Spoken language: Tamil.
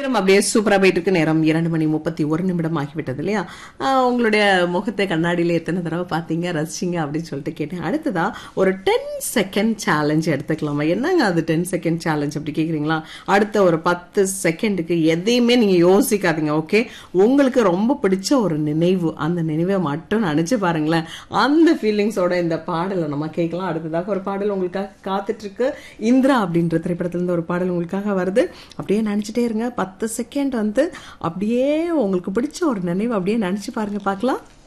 நேரம் அப்படியே சூப்பரா போயிட்டு இருக்கு நேரம் இரண்டு மணி முப்பத்தி ஒரு நிமிடம் ஆகிவிட்டது இல்லையா ஆஹ் உங்களுடைய முகத்தை கண்ணாடியில எத்தனை தடவை பார்த்தீங்க ரசிச்சிங்க அப்படின்னு சொல்லிட்டு கேட்டேன் அடுத்ததா ஒரு டென் செகண்ட் சேலஞ்ச் எடுத்துக்கலாமா என்னங்க அது டென் செகண்ட் சேலஞ்ச் அப்படி கேக்குறீங்களா அடுத்த ஒரு பத்து செகண்டுக்கு எதையுமே நீங்க யோசிக்காதீங்க ஓகே உங்களுக்கு ரொம்ப பிடிச்ச ஒரு நினைவு அந்த நினைவை மட்டும் நினைச்சு பாருங்களேன் அந்த ஃபீலிங்ஸோட இந்த பாடலை நம்ம கேட்கலாம் அடுத்ததாக ஒரு பாடல் உங்களுக்காக காத்துட்டு இருக்கு இந்திரா அப்படின்ற திரைப்படத்துல இருந்து ஒரு பாடல் உங்களுக்காக வருது அப்படியே நினைச்சிட்டே இருங்க பத்து செகண்ட் வந்து அப்படியே உங்களுக்கு பிடிச்ச ஒரு நினைவு அப்படியே நினைச்சு பாருங்க பார்க்கலாம்